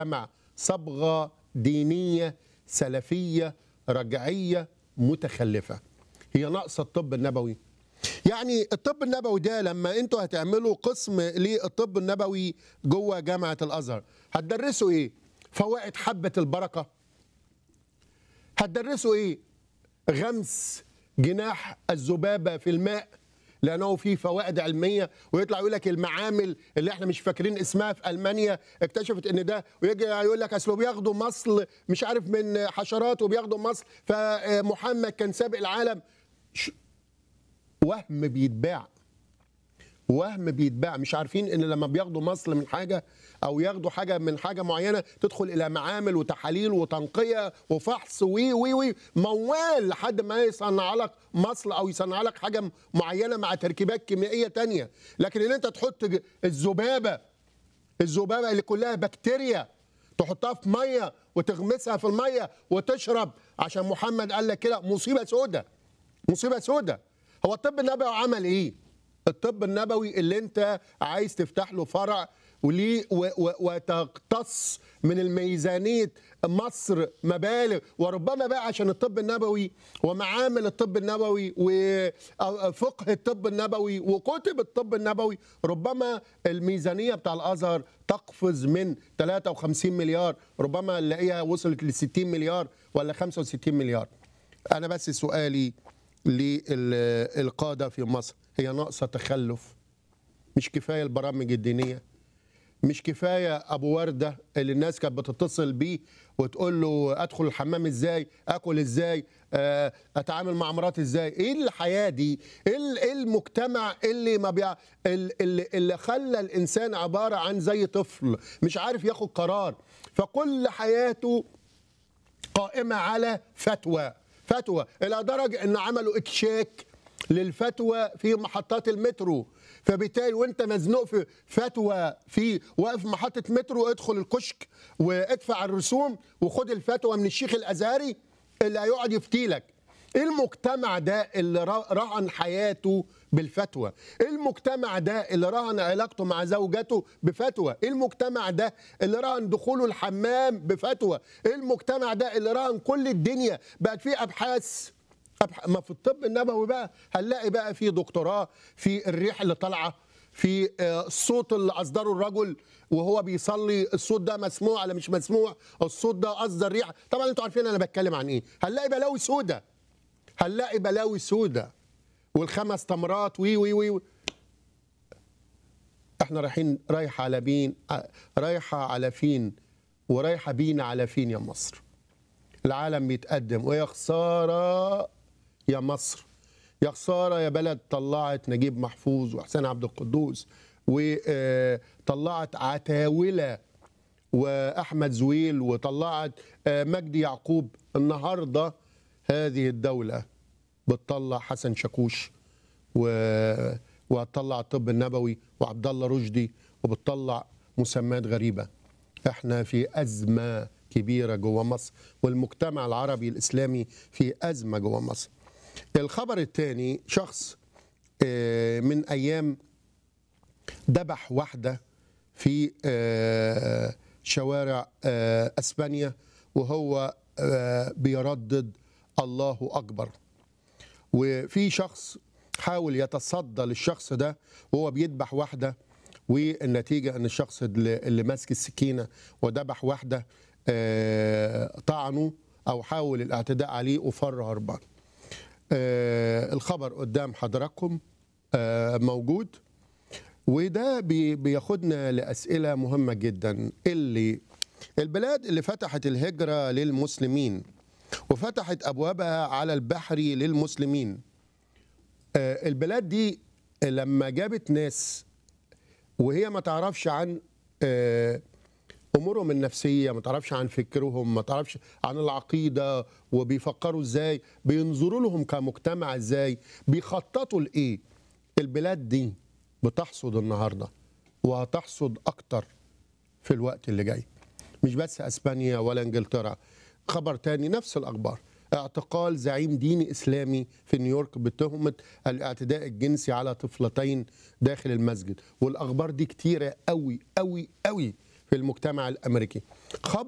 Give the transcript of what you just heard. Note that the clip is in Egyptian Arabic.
مع صبغه دينيه سلفيه رجعيه متخلفه هي ناقصه الطب النبوي يعني الطب النبوي ده لما انتوا هتعملوا قسم للطب النبوي جوه جامعه الازهر هتدرسوا ايه فوائد حبه البركه هتدرسوا ايه غمس جناح الذبابه في الماء لانه في فوائد علميه ويطلع يقول لك المعامل اللي احنا مش فاكرين اسمها في المانيا اكتشفت ان ده ويجي يقول لك اصل بياخدوا مصل مش عارف من حشرات وبياخدوا مصل فمحمد كان سابق العالم ش- وهم بيتباع وهم بيتباع مش عارفين ان لما بياخدوا مصل من حاجه او ياخدوا حاجه من حاجه معينه تدخل الى معامل وتحاليل وتنقيه وفحص وي وي وي موال لحد ما يصنع لك مصل او يصنع لك حاجه معينه مع تركيبات كيميائيه تانية لكن ان انت تحط ج- الذبابه الذبابه اللي كلها بكتيريا تحطها في ميه وتغمسها في الميه وتشرب عشان محمد قال لك كده مصيبه سودة مصيبه سودة هو الطب النبوي عمل ايه الطب النبوي اللي انت عايز تفتح له فرع وليه و- و- وتقتص من الميزانيه مصر مبالغ وربما بقى عشان الطب النبوي ومعامل الطب النبوي وفقه الطب النبوي وكتب الطب النبوي ربما الميزانيه بتاع الازهر تقفز من 53 مليار ربما نلاقيها وصلت ل 60 مليار ولا 65 مليار انا بس سؤالي للقاده في مصر هي ناقصه تخلف مش كفايه البرامج الدينيه مش كفايه ابو ورده اللي الناس كانت بتتصل بيه وتقول له ادخل الحمام ازاي اكل ازاي آه، اتعامل مع مراتي ازاي ايه الحياه دي ايه ال- إيه المجتمع اللي ما بيع ال- اللي, اللي خلى الانسان عباره عن زي طفل مش عارف ياخد قرار فكل حياته قائمة على فتوى فتوى إلى درجة أن عملوا إكشاك للفتوى في محطات المترو فبالتالي وانت مزنوق في فتوى في واقف محطة مترو ادخل الكشك وادفع الرسوم وخد الفتوى من الشيخ الأزهري اللي هيقعد يفتيلك ايه المجتمع ده اللي را- رهن حياته بالفتوى ايه المجتمع ده اللي رهن علاقته مع زوجته بفتوى ايه المجتمع ده اللي رهن دخوله الحمام بفتوى ايه المجتمع ده اللي رهن كل الدنيا بقت فيه ابحاث أبح... ما في الطب النبوي بقى هنلاقي بقى في دكتوراه في الريح اللي طالعه في آه، الصوت اللي اصدره الرجل وهو بيصلي الصوت ده مسموع ولا مش مسموع الصوت ده اصدر ريحه طبعا انتوا عارفين انا بتكلم عن ايه هنلاقي بلاوي سودة هنلاقي بلاوي سودة والخمس تمرات وي وي وي احنا رايحين رايحه على بين رايحه على فين ورايحه بينا على فين يا مصر العالم بيتقدم ويا خساره يا مصر يا خساره يا بلد طلعت نجيب محفوظ وحسين عبد القدوس وطلعت عتاوله واحمد زويل وطلعت آه، مجدي يعقوب النهارده هذه الدوله بتطلع حسن شاكوش و... وهتطلع الطب النبوي وعبد الله رشدي وبتطلع مسميات غريبه احنا في ازمه كبيره جوه مصر والمجتمع العربي الاسلامي في ازمه جوه مصر الخبر الثاني شخص آه، من ايام ذبح واحده في آه، شوارع آه، اسبانيا وهو آه، بيردد الله اكبر وفي شخص حاول يتصدى للشخص ده وهو بيذبح واحده والنتيجه ان الشخص اللي اللي ماسك السكينه وذبح واحده آه، طعنه او حاول الاعتداء عليه وفر هربان. آه، الخبر قدام حضراتكم آه، موجود وده بي- بياخدنا لاسئله مهمه جدا اللي البلاد اللي فتحت الهجره للمسلمين وفتحت ابوابها على البحر للمسلمين آه، البلاد دي لما جابت ناس وهي ما تعرفش عن آه، امورهم النفسيه ما تعرفش عن فكرهم ما تعرفش عن العقيده وبيفكروا ازاي بينظروا لهم كمجتمع ازاي بيخططوا لايه البلاد دي بتحصد النهارده وهتحصد اكتر في الوقت اللي جاي مش بس اسبانيا ولا انجلترا خبر تاني نفس الاخبار اعتقال زعيم ديني اسلامي في نيويورك بتهمه الاعتداء الجنسي على طفلتين داخل المسجد والاخبار دي كتيره قوي قوي قوي في المجتمع الامريكي خبر